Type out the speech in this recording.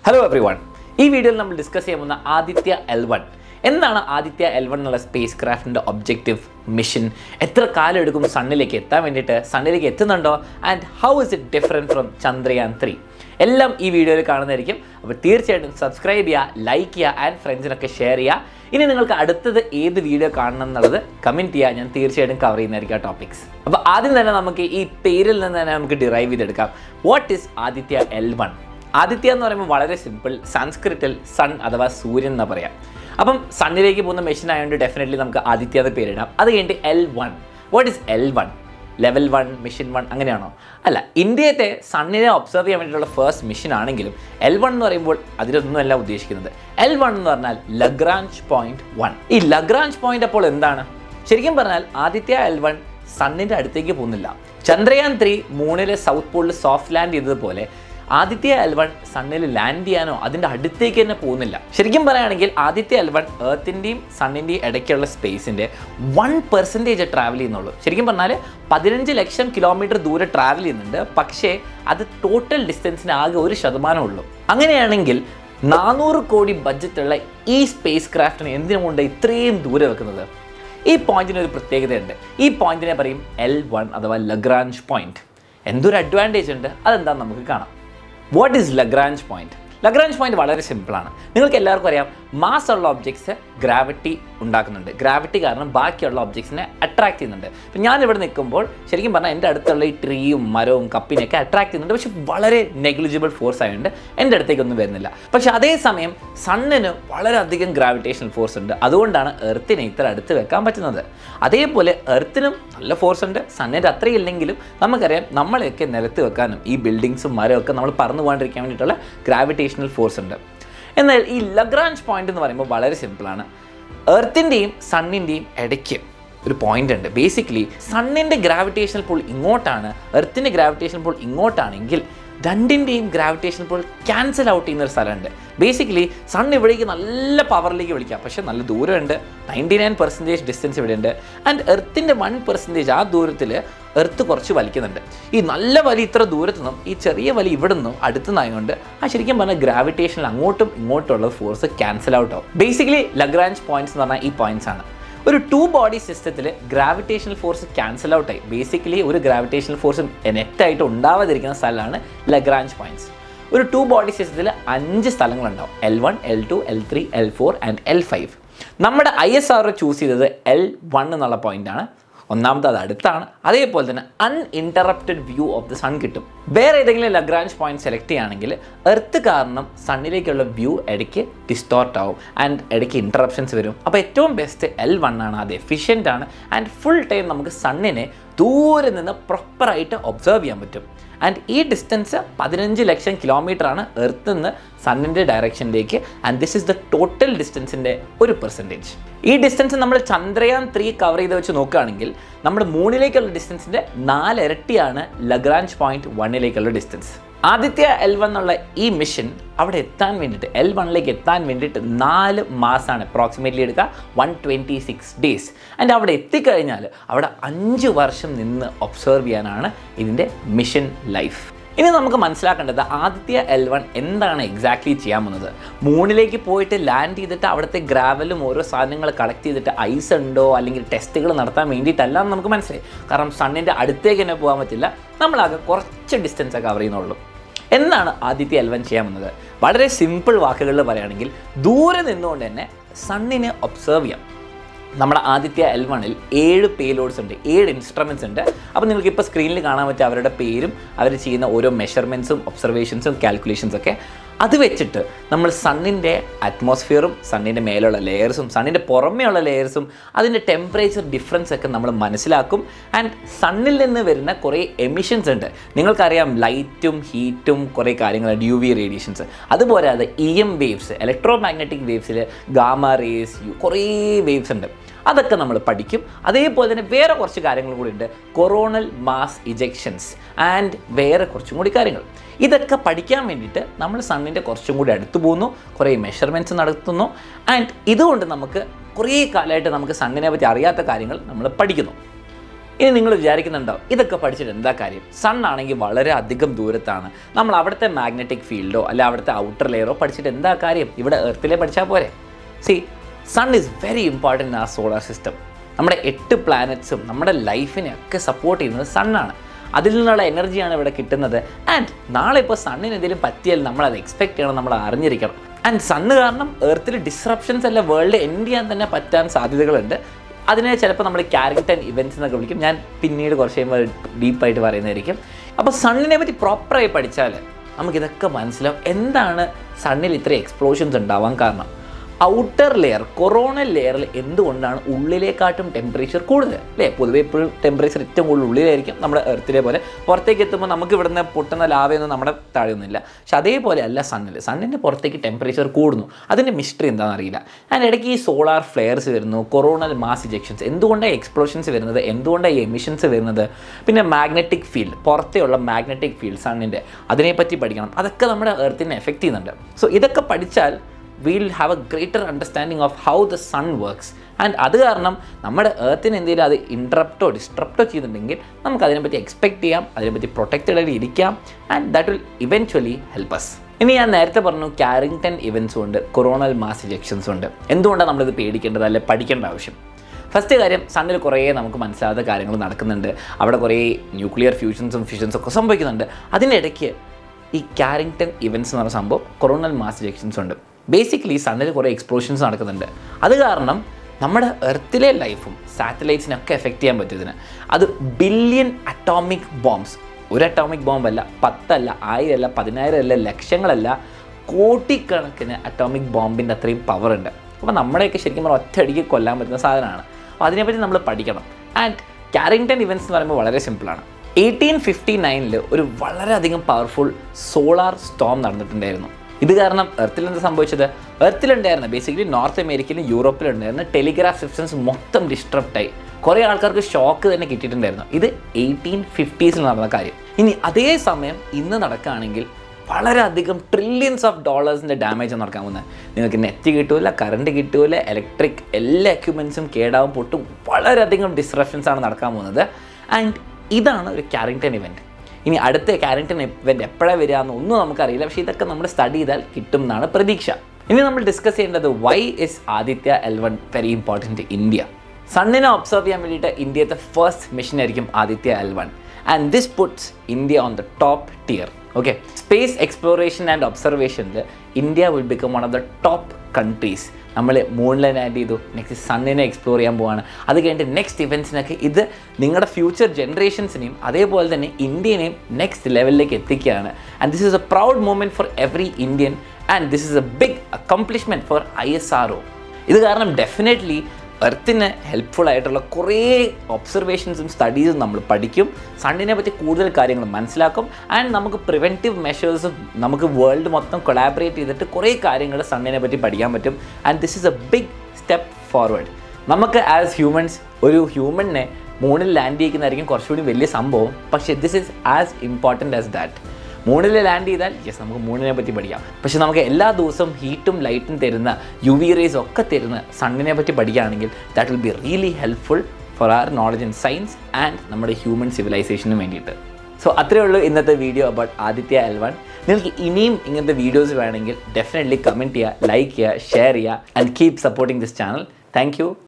hello every one ഈ വീഡിയോയിൽ നമ്മൾ ഡിസ്കസ് ചെയ്യാൻ പോകുന്ന ആദിത്യ എൽ വൺ എന്താണ് ആദിത്യ എൽ വൺ എന്നുള്ള സ്പേസ് ക്രാഫ്റ്റിൻ്റെ ഒബ്ജക്റ്റീവ് മിഷൻ എത്ര കാലം എടുക്കും സണ്ണിലേക്ക് എത്താൻ വേണ്ടിയിട്ട് സണ്ണിലേക്ക് എത്തുന്നുണ്ടോ and how is it different from Chandrayaan three എല്ലാം ഈ വീഡിയോയിൽ കാണുന്നതായിരിക്കും അപ്പോൾ തീർച്ചയായിട്ടും സബ്സ്ക്രൈബ് ചെയ്യുക ലൈക്ക് ചെയ്യുക ആൻഡ് ഫ്രണ്ട്സിനൊക്കെ ഷെയർ ചെയ്യുക ഇനി നിങ്ങൾക്ക് അടുത്തത് ഏത് വീഡിയോ കാണണം എന്നുള്ളത് കമൻറ്റ് ചെയ്യുക ഞാൻ തീർച്ചയായിട്ടും കവർ ചെയ്യുന്നതായിരിക്കും ആ ടോപ്പിക്സ് അപ്പോൾ ആദ്യം തന്നെ നമുക്ക് ഈ പേരിൽ നിന്ന് തന്നെ നമുക്ക് ഡിറൈവ് ചെയ്തെടുക്കാം what is Aditya L one Aditya എന്ന് പറയുമ്പോൾ വളരെ സിമ്പിൾ സംസ്കൃതിൽ സൺ അഥവാ സൂര്യൻ എന്ന് പറയാം അപ്പം സണ്ണിലേക്ക് പോകുന്ന മെഷീൻ ആയതുകൊണ്ട് ഡെഫിനറ്റ്ലി നമുക്ക് ആദിത്യ എന്ന് പേരിടാം അത് കഴിഞ്ഞിട്ട് L one what is L one level one mission one അങ്ങനെയാണോ അല്ല ഇന്ത്യത്തെ സണ്ണിനെ ഒബ്സർവ് ചെയ്യാൻ വേണ്ടിയിട്ടുള്ള ഫസ്റ്റ് മിഷൻ ആണെങ്കിലും എൽ വൺ എന്ന് പറയുമ്പോൾ അതിലൊന്നുമല്ല ഉദ്ദേശിക്കുന്നത് എൽ വൺ എന്ന് പറഞ്ഞാൽ ലഗ്രാഞ്ച് പോയിന്റ് വൺ ഈ ലഗ്രാഞ്ച് പോയിന്റ് അപ്പോൾ എന്താണ് ശരിക്കും പറഞ്ഞാൽ ആദിത്യ എൽ വൺ സണ്ണിൻ്റെ അടുത്തേക്ക് പോകുന്നില്ല ചന്ദ്രയാൻ ത്രീ മൂണിലെ സൗത്ത് പോളിൽ സോഫ്റ്റ് ലാൻഡ് ചെയ്തതുപോലെ ആദിത്യ എൽ വൺ സണ്ണിൽ ലാൻഡ് ചെയ്യാനോ അതിൻ്റെ അടുത്തേക്ക് തന്നെ പോകുന്നില്ല ശരിക്കും പറയുകയാണെങ്കിൽ ആദിത്യ എൽ വൺ എർത്തിൻ്റെയും സണ്ണിൻ്റെയും ഇടയ്ക്കുള്ള സ്പേസിൻ്റെ വൺ പെർസെൻറ്റേജ് ട്രാവൽ ചെയ്യുന്നുള്ളൂ ശരിക്കും പറഞ്ഞാൽ പതിനഞ്ച് ലക്ഷം കിലോമീറ്റർ ദൂരെ ട്രാവൽ ചെയ്യുന്നുണ്ട് പക്ഷേ അത് ടോട്ടൽ ഡിസ്റ്റൻസിന് ആകെ ഒരു ശതമാനം ഉള്ളൂ അങ്ങനെയാണെങ്കിൽ നാനൂറ് കോടി ബഡ്ജറ്റുള്ള ഈ സ്പേസ് ക്രാഫ്റ്റിനെ എന്തിനുകൊണ്ട് ഇത്രയും ദൂരെ വെക്കുന്നത് ഈ പോയിന്റിന് ഒരു പ്രത്യേകതയുണ്ട് ഈ പോയിന്റിനെ പറയും എൽ വൺ അഥവാ ലഗ്രാഞ്ച് പോയിന്റ് എന്തൊരു അഡ്വാൻറ്റേജ് ഉണ്ട് അതെന്താണെന്ന് നമുക്ക് കാണാം what is Lagrange point Lagrange point വളരെ സിമ്പിളാണ് നിങ്ങൾക്ക് എല്ലാവർക്കും അറിയാം മാസ് ഉള്ള ഒബ്ജക്ട്സ് ഗ്രാവിറ്റി ഉണ്ടാക്കുന്നുണ്ട് ഗ്രാവിറ്റി കാരണം ബാക്കിയുള്ള ഒബ്ജക്ട്സിനെ അട്രാക്ട് ചെയ്യുന്നുണ്ട് ഇപ്പം ഞാൻ ഇവിടെ നിൽക്കുമ്പോൾ ശരിക്കും പറഞ്ഞാൽ എൻ്റെ അടുത്തുള്ള ഈ ട്രീയും മരവും കപ്പിനെയൊക്കെ അട്രാക്ട് ചെയ്യുന്നുണ്ട് പക്ഷെ വളരെ നെഗ്ലിജിബിൾ ഫോഴ്സ് ആയതുകൊണ്ട് എൻ്റെ അടുത്തേക്കൊന്നും വരുന്നില്ല പക്ഷെ അതേസമയം സണ്ണിന് വളരെയധികം ഗ്രാവിറ്റേഷണൽ ഫോഴ്സ് ഉണ്ട് അതുകൊണ്ടാണ് എർത്തിനെ ഇത്ര അടുത്ത് വെക്കാൻ പറ്റുന്നത് അതേപോലെ എർത്തിനും നല്ല ഫോഴ്സ് ഉണ്ട് സണ്ണിൻ്റെ അത്രയില്ലെങ്കിലും നമുക്കറിയാം നമ്മളെയൊക്കെ നിലത്ത് വെക്കാനും ഈ ബിൽഡിങ്സും മരമൊക്കെ നമ്മൾ പറന്നു പോകാണ്ടിരിക്കാൻ വേണ്ടിയിട്ടുള്ള ഗ്രാവിറ്റേഷണൽ ഫോഴ്സ് ഉണ്ട് എന്നാൽ ഈ ലഗ്രാഞ്ച് പോയിന്റ് എന്ന് പറയുമ്പോൾ വളരെ സിമ്പിളാണ് എർത്തിൻ്റെയും സണ്ണിൻ്റെയും ഇടയ്ക്ക് ഒരു പോയിന്റ് ഉണ്ട് ബേസിക്കലി സണ്ണിൻ്റെ ഗ്രാവിറ്റേഷണൽ പുൾ ഇങ്ങോട്ടാണ് എർത്തിൻ്റെ ഗ്രാവിറ്റേഷണൽ പുൾ ഇങ്ങോട്ടാണെങ്കിൽ രണ്ടിൻ്റെയും ഗ്രാവിറ്റേഷൻ പുൾ ക്യാൻസൽ ഔട്ട് ചെയ്യുന്ന ഒരു സ്ഥലമുണ്ട് ബേസിക്കലി സൺ ഇവിടേക്ക് നല്ല പവറിലേക്ക് വിളിക്കാം പക്ഷേ നല്ല ദൂരമുണ്ട് നയൻറ്റി നയൻ പെർസെൻറ്റേജ് ഡിസ്റ്റൻസ് ഇവിടെ ഉണ്ട് ആൻഡ് എർത്തിൻ്റെ വൺ പെർസെൻറ്റേജ് ആ ദൂരത്തിൽ എർത്ത് കുറച്ച് വലിക്കുന്നുണ്ട് ഈ നല്ല വലി ഇത്ര ദൂരത്തു നിന്നും ഈ ചെറിയ വലി ഇവിടെ നിന്നും അടുത്തുനിന്നായതുകൊണ്ട് ആ ശരിക്കും പറഞ്ഞാൽ ഗ്രാവിറ്റേഷനിൽ അങ്ങോട്ടും ഇങ്ങോട്ടുള്ള ഫോഴ്സ് ക്യാൻസൽ ഔട്ട് ആവും ബേസിക്കലി ലഗ്രാഞ്ച് പോയിന്റ്സ് എന്ന് പറഞ്ഞാൽ ഈ പോയിന്റ്സ് ആണ് ഒരു ടു ബോഡി സിസ്റ്റത്തിൽ ഗ്രാവിറ്റേഷണൽ ഫോഴ്സ് ക്യാൻസൽ ഔട്ട് ആയി ബേസിക്കലി ഒരു ഗ്രാവിറ്റേഷണൽ ഫോഴ്സ് നെറ്റായിട്ട് ഉണ്ടാവാതിരിക്കുന്ന സ്ഥലമാണ് ലഗ്രാഞ്ച് പോയിന്റ്സ് ഒരു ടു ബോഡി സിസ്റ്റത്തിൽ അഞ്ച് സ്ഥലങ്ങളുണ്ടാവും L one L two L three L four and L five നമ്മുടെ ഐ എസ് ആർ ചൂസ് ചെയ്തത് എൽ വൺ എന്നുള്ള പോയിന്റാണ് ഒന്നാമത് അത് അടുത്താണ് അതേപോലെ തന്നെ uninterrupted view of the sun കിട്ടും വേറെ ഏതെങ്കിലും ലഗ്രാഞ്ച് പോയിന്റ് സെലക്ട് ചെയ്യുകയാണെങ്കിൽ എർത്ത് കാരണം സണ്ണിലേക്കുള്ള വ്യൂ ഇടയ്ക്ക് ഡിസ്റ്റോർട്ട് ആവും ആൻഡ് ഇടയ്ക്ക് ഇൻറ്ററപ്ഷൻസ് വരും അപ്പോൾ ഏറ്റവും ബെസ്റ്റ് എൽ വൺ ആണ് അത് എഫിഷ്യൻ്റ് ആണ് ആൻഡ് ഫുൾ ടൈം നമുക്ക് സണ്ണിനെ ദൂരെ നിന്ന് പ്രോപ്പറായിട്ട് ഒബ്സർവ് ചെയ്യാൻ പറ്റും ആൻഡ് ഈ ഡിസ്റ്റൻസ് പതിനഞ്ച് ലക്ഷം കിലോമീറ്റർ ആണ് എർത്ത് നിന്ന് സണ്ണിൻ്റെ ഡയറക്ഷനിലേക്ക് and this is the total ഡിസ്റ്റൻസിൻ്റെ ഒരു പെർസെൻറ്റേജ് ഈ ഡിസ്റ്റൻസ് നമ്മൾ ചന്ദ്രയാൻ ത്രീ കവർ ചെയ്ത് വെച്ച് നോക്കുകയാണെങ്കിൽ നമ്മുടെ മൂണിലേക്കുള്ള ഡിസ്റ്റൻസിൻ്റെ നാലിരട്ടിയാണ് ലഗ്രാഞ്ച് പോയിന്റ് വണ്ണിലേക്കുള്ള ഡിസ്റ്റൻസ് ആദിത്യ എൽ വൺ എന്നുള്ള ഈ മിഷൻ അവിടെ എത്താൻ വേണ്ടിയിട്ട് എൽ വണ്ണിലേക്ക് എത്താൻ വേണ്ടിയിട്ട് നാല് മാസമാണ് അപ്രോക്സിമേറ്റ്ലി എടുക്കുക one twenty six days and അവിടെ എത്തിക്കഴിഞ്ഞാൽ അവിടെ അഞ്ച് വർഷം നിന്ന് ഒബ്സർവ് ചെയ്യാനാണ് ഇതിൻ്റെ മിഷൻ ലൈഫ് ഇനി നമുക്ക് മനസ്സിലാക്കേണ്ടത് ആദിത്യ എൽ വൺ എന്താണ് എക്സാക്ട്ലി ചെയ്യാൻ പോകുന്നത് മൂണിലേക്ക് പോയിട്ട് ലാൻഡ് ചെയ്തിട്ട് അവിടുത്തെ ഗ്രാവലും ഓരോ സാധനങ്ങൾ കളക്ട് ചെയ്തിട്ട് ഐസ് ഉണ്ടോ അല്ലെങ്കിൽ ടെസ്റ്റുകൾ നടത്താൻ വേണ്ടിയിട്ടല്ല എന്ന് നമുക്ക് മനസ്സിലായി കാരണം സണ്ണിൻ്റെ അടുത്തേക്ക് തന്നെ പോകാൻ പറ്റില്ല നമ്മളാകെ കുറച്ച് ഡിസ്റ്റൻസ് കവർ ചെയ്യുന്നുള്ളൂ എന്താണ് ആദിത്യ എൽ വൺ ചെയ്യാൻ പോകുന്നത് വളരെ സിമ്പിൾ വാക്കുകളിൽ പറയുകയാണെങ്കിൽ ദൂരെ നിന്നുകൊണ്ട് തന്നെ സണ്ണിനെ ഒബ്സർവ് ചെയ്യാം നമ്മുടെ ആദിത്യ എൽ വണിൽ ഏഴ് പേലോഡ്സ് ഉണ്ട് ഏഴ് ഇൻസ്ട്രുമെൻറ്റ്സ് ഉണ്ട് അപ്പോൾ നിങ്ങൾക്ക് ഇപ്പോൾ സ്ക്രീനിൽ കാണാൻ പറ്റുക അവരുടെ പേരും അവർ ചെയ്യുന്ന ഓരോ മെഷർമെൻറ്റ്സും ഒബ്സർവേഷൻസും കാൽക്കുലേഷൻസ് ഒക്കെ അത് വെച്ചിട്ട് നമ്മൾ സണ്ണിൻ്റെ അറ്റ്മോസ്ഫിയറും സണ്ണിൻ്റെ മേലുള്ള ലെയേഴ്സും സണ്ണിൻ്റെ പുറമേയുള്ള ലെയേഴ്സും അതിൻ്റെ ടെമ്പറേച്ചർ ഡിഫറൻസ് ഒക്കെ നമ്മൾ മനസ്സിലാക്കും ആൻഡ് സണ്ണിൽ നിന്ന് വരുന്ന കുറേ എമിഷൻസ് ഉണ്ട് നിങ്ങൾക്കറിയാം ലൈറ്റും ഹീറ്റും കുറേ കാര്യങ്ങളുണ്ട് യു വി റേഡിയേഷൻസ് അതുപോലെ അത് E M waves electromagnetic വേവ്സിൽ ഗാമ റേസ് കുറേ വേവ്സ് ഉണ്ട് അതൊക്കെ നമ്മൾ പഠിക്കും അതേപോലെ തന്നെ വേറെ കുറച്ച് കാര്യങ്ങൾ കൂടി ഉണ്ട് കൊറോണൽ മാസ് ഇജെക്ഷൻസ് ആൻഡ് വേറെ കുറച്ചും കൂടി കാര്യങ്ങൾ ഇതൊക്കെ പഠിക്കാൻ വേണ്ടിയിട്ട് നമ്മൾ സണ്ണിൻ്റെ കുറച്ചും കൂടി അടുത്ത് പോകുന്നു കുറേ മെഷർമെൻറ്റ്സ് നടത്തുന്നു ആൻഡ് ഇതുകൊണ്ട് നമുക്ക് കുറേ കാലമായിട്ട് നമുക്ക് സണ്ണിനെ പറ്റി അറിയാത്ത കാര്യങ്ങൾ നമ്മൾ പഠിക്കുന്നു ഇനി നിങ്ങൾ വിചാരിക്കുന്നുണ്ടോ ഇതൊക്കെ പഠിച്ചിട്ട് എന്താ കാര്യം സൺ ആണെങ്കിൽ വളരെ അധികം ദൂരത്താണ് നമ്മൾ അവിടുത്തെ മാഗ്നറ്റിക് ഫീൽഡോ അല്ല അവിടുത്തെ ഔട്ടർ ലെയറോ പഠിച്ചിട്ട് എന്താ കാര്യം ഇവിടെ എർത്തിലെ പഠിച്ചാൽ പോരെ see sun is very important ആ സോളാർ സിസ്റ്റം നമ്മുടെ എട്ട് പ്ലാനറ്റ്സും നമ്മുടെ ലൈഫിനെ ഒക്കെ സപ്പോർട്ട് ചെയ്യുന്നത് സണ്ണാണ് അതിൽ നിന്നുള്ള എനർജിയാണ് ഇവിടെ കിട്ടുന്നത് ആൻഡ് നാളെ ഇപ്പോൾ സണ്ണിന് എന്തെങ്കിലും പറ്റിയാൽ നമ്മൾ അത് എക്സ്പെക്ട് ചെയ്യണം നമ്മൾ അറിഞ്ഞിരിക്കണം ആൻഡ് സണ്ണ് കാരണം എർത്തിൽ ഡിസ്റപ്ഷൻസ് അല്ല വേൾഡ് എൻഡ് ചെയ്യാൻ തന്നെ പറ്റാൻ സാധ്യതകളുണ്ട് അതിനെ ചിലപ്പോൾ നമ്മൾ ക്യാരക്ടർ ഇവൻറ്റ്സ് എന്നൊക്കെ വിളിക്കും ഞാൻ പിന്നീട് കുറച്ച് കഴിയുമ്പോൾ ഡീപ്പായിട്ട് പറയുന്നതായിരിക്കും അപ്പോൾ സണ്ണിനെ പറ്റി പ്രോപ്പറായി പഠിച്ചാൽ നമുക്കിതൊക്കെ മനസ്സിലാവും എന്താണ് സണ്ണിൽ ഇത്ര എക്സ്പ്ലോഷൻസ് ഉണ്ടാവാൻ കാരണം ഔട്ടർ ലെയർ കൊറോണൽ ലെയറിൽ എന്തുകൊണ്ടാണ് ഉള്ളിലേക്കാട്ടും ടെമ്പറേച്ചർ കൂടുതൽ അല്ലേ പൊതുവേ എപ്പോഴും ടെമ്പറേച്ചർ ഏറ്റവും കൂടുതൽ ഉള്ളിലായിരിക്കും നമ്മുടെ എർത്തിലെ പോലെ പുറത്തേക്ക് എത്തുമ്പോൾ നമുക്ക് ഇവിടുന്ന് പൊട്ടുന്ന ലാവയൊന്നും നമ്മുടെ താഴെയൊന്നുമില്ല പക്ഷെ അതേപോലെ അല്ല സണ്ണിൽ സണ്ണിൻ്റെ പുറത്തേക്ക് ടെമ്പറേച്ചർ കൂടുന്നു അതിൻ്റെ മിസ്റ്ററി എന്താണെന്ന് അറിയില്ല അതിൻ്റെ ഇടയ്ക്ക് ഈ സോളാർ ഫ്ലെയർസ് വരുന്നു കൊറോണൽ മാസ് ഇജക്ഷൻസ് എന്തുകൊണ്ടാണ് എക്സ്പ്ലോഷൻസ് വരുന്നത് എന്തുകൊണ്ടാണ് ഈ എമിഷൻസ് വരുന്നത് പിന്നെ മാഗ്നറ്റിക് ഫീൽഡ് പുറത്തെയുള്ള മാഗ്നറ്റിക് ഫീൽഡ് സണ്ണിൻ്റെ അതിനെപ്പറ്റി പഠിക്കണം അതൊക്കെ നമ്മുടെ എർത്തിനെ എഫക്റ്റ് ചെയ്യുന്നുണ്ട് സോ ഇതൊക്കെ പഠിച്ചാൽ will have a greater understanding of how the sun works and അത് കാരണം നമ്മുടെ ഏർത്തിന് എന്തെങ്കിലും അത് ഇൻട്രപ്റ്റോ ഡിസ്ട്രപ്റ്റോ ചെയ്തിട്ടുണ്ടെങ്കിൽ നമുക്ക് അതിനെപ്പറ്റി എക്സ്പെക്ട് ചെയ്യാം അതിനെപ്പറ്റി പ്രൊട്ടക്റ്റഡ് ആയിട്ട് ഇരിക്കാം and that will eventually help us ഇനി ഞാൻ നേരത്തെ പറഞ്ഞു ക്യാരിങ്ടൺ ഇവൻസും ഉണ്ട് കൊറോണൽ മാസ് ഇജക്ഷൻസും ഉണ്ട് എന്തുകൊണ്ടാണ് നമ്മളിത് പേടിക്കേണ്ടത് അല്ലെ പഠിക്കേണ്ട ആവശ്യം ഫസ്റ്റ് കാര്യം സണ്ണിൽ കുറേ നമുക്ക് മനസ്സിലാത്ത കാര്യങ്ങൾ നടക്കുന്നുണ്ട് അവിടെ കുറേ ന്യൂക്ലിയർ ഫ്യൂഷൻസും ഫിഷൻസും ഒക്കെ സംഭവിക്കുന്നുണ്ട് അതിനിടയ്ക്ക് ഈ ക്യാരിങ്ടൺ ഇവൻറ്റ്സ് എന്ന് പറഞ്ഞ സംഭവം കൊറോണൽ മാസ് ഇജക്ഷൻസ് ഉണ്ട് ബേസിക്കലി സണ്ണിൽ കുറേ എക്സ്പ്ലോഷൻസ് നടക്കുന്നുണ്ട് അത് കാരണം നമ്മുടെ എർത്തിലെ ലൈഫും സാറ്റലൈറ്റ്സിനൊക്കെ എഫക്റ്റ് ചെയ്യാൻ പറ്റും ഇതിന് അത് ബില്യൺ അറ്റോമിക് ബോംബ്സ് ഒരു അറ്റോമിക് ബോംബല്ല പത്തല്ല ആയിരം അല്ല പതിനായിരം അല്ല ലക്ഷങ്ങളല്ല കോടിക്കണക്കിന് അറ്റോമിക് ബോംബിൻ്റെ അത്രയും പവർ ഉണ്ട് അപ്പോൾ നമ്മളെയൊക്കെ ശരിക്കും പറഞ്ഞാൽ ഒറ്റയടിക്ക് കൊല്ലാൻ പറ്റുന്ന സാധനമാണ് അപ്പോൾ അതിനെപ്പറ്റി നമ്മൾ പഠിക്കണം ആൻഡ് ക്യാരിങ്ടൺ ഇവൻറ്റ്സ് എന്ന് പറയുമ്പോൾ വളരെ സിമ്പിളാണ് എയ്റ്റീൻ ഫിഫ്റ്റി നയനിൽ ഒരു വളരെയധികം പവർഫുൾ സോളാർ സ്റ്റോം നടന്നിട്ടുണ്ടായിരുന്നു ഇത് കാരണം എർത്തിൽ എന്ത് സംഭവിച്ചത് എർത്തിലുണ്ടായിരുന്ന ബേസിക്കലി നോർത്ത് അമേരിക്കയിലും യൂറോപ്പിലുണ്ടായിരുന്ന ടെലിഗ്രാഫ് സിസ്റ്റംസ് മൊത്തം ഡിസ്ട്രപ്റ്റായി കുറേ ആൾക്കാർക്ക് ഷോക്ക് തന്നെ കിട്ടിയിട്ടുണ്ടായിരുന്നു ഇത് എയ്റ്റീൻ ഫിഫ്റ്റീസിൽ നടന്ന കാര്യം ഇനി അതേ സമയം ഇന്ന് നടക്കുകയാണെങ്കിൽ വളരെയധികം ട്രില്യൻസ് ഓഫ് ഡോളേഴ്സിൻ്റെ ഡാമേജ് നടക്കാൻ പോകുന്നത് നിങ്ങൾക്ക് നെറ്റ് കിട്ടൂല കറണ്ട് കിട്ടൂല ഇലക്ട്രിക് എല്ലാ എക്യുപ്മെൻസും കേടാവും പൊട്ടും വളരെയധികം ഡിസ്റപ്ഷൻസ് ആണ് നടക്കാൻ പോകുന്നത് ആൻഡ് ഇതാണ് ഒരു ക്യാരിങ്ടൺ ഇവൻറ്റ് ഇനി അടുത്ത ക്യാരക്ടർ ഇവൻ്റ് എപ്പോഴാണ് വരിക എന്ന് ഒന്നും നമുക്കറിയില്ല പക്ഷേ ഇതൊക്കെ നമ്മൾ സ്റ്റഡി ചെയ്താൽ കിട്ടും എന്നാണ് പ്രതീക്ഷ ഇനി നമ്മൾ ഡിസ്കസ് ചെയ്യേണ്ടത് why is Aditya L one very important India സണ്ണിനെ ഒബ്സർവ് ചെയ്യാൻ വേണ്ടിയിട്ട് ഇന്ത്യത്തെ ഫസ്റ്റ് മിഷൻ ആയിരിക്കും Aditya L one and this puts India on the top tier okay space exploration and ഒബ്സർവേഷനിൽ India will become one of the top countries നമ്മൾ മൂണിലെ land ചെയ്തു next സണ്ണിനെ എക്സ്പ്ലോർ ചെയ്യാൻ പോവാണ് അത് കഴിഞ്ഞിട്ട് നെക്സ്റ്റ് ഇവൻറ്റ്സിനൊക്കെ ഇത് നിങ്ങളുടെ ഫ്യൂച്ചർ ജനറേഷൻസിനെയും അതേപോലെ തന്നെ ഇന്ത്യനെയും നെക്സ്റ്റ് ലെവലിലേക്ക് എത്തിക്കുകയാണ് and this is a proud moment for every Indian and this is a big accomplishment for I S R O ഇത് കാരണം ഡെഫിനറ്റ്ലി എർത്തിന് ഹെൽപ്ഫുൾ ആയിട്ടുള്ള കുറേ ഒബ്സർവേഷൻസും സ്റ്റഡീസും നമ്മൾ പഠിക്കും സണ്ണിനെ പറ്റി കൂടുതൽ കാര്യങ്ങൾ മനസ്സിലാക്കും ആൻഡ് നമുക്ക് പ്രിവെൻറ്റീവ് മെഷേഴ്സും നമുക്ക് വേൾഡ് മൊത്തം കൊളാബറേറ്റ് ചെയ്തിട്ട് കുറേ കാര്യങ്ങൾ സണ്ണിനെ പറ്റി പഠിക്കാൻ പറ്റും and this is a big step forward നമുക്ക് ആസ് ഹ്യൂമൻസ് ഒരു ഹ്യൂമനെ മൂണിൽ ലാൻഡ് ചെയ്യിക്കുന്നതായിരിക്കും കുറച്ചുകൂടി വലിയ സംഭവം പക്ഷേ this is as important as that മൂണിൽ ലാൻഡ് ചെയ്താൽ യെസ് നമുക്ക് മൂണിനെ പറ്റി പഠിക്കാം പക്ഷെ നമുക്ക് എല്ലാ ദിവസവും ഹീറ്റും ലൈറ്റും തരുന്ന യു വി റേസ് ഒക്കെ തരുന്ന സണ്ണിനെ പറ്റി പഠിക്കുകയാണെങ്കിൽ that will be really helpful for our knowledge in science and നമ്മുടെ ഹ്യൂമൻ സിവിലൈസേഷന് വേണ്ടിയിട്ട് സോ അത്രയേ ഉള്ളൂ ഇന്നത്തെ video about Aditya L one നിങ്ങൾക്ക് ഇനിയും ഇങ്ങനത്തെ വീഡിയോസ് വേണമെങ്കിൽ ഡെഫിനറ്റ്ലി കമൻറ്റ് ചെയ്യുക ലൈക്ക് ചെയ്യുക ഷെയർ ചെയ്യുക and keep supporting this channel thank U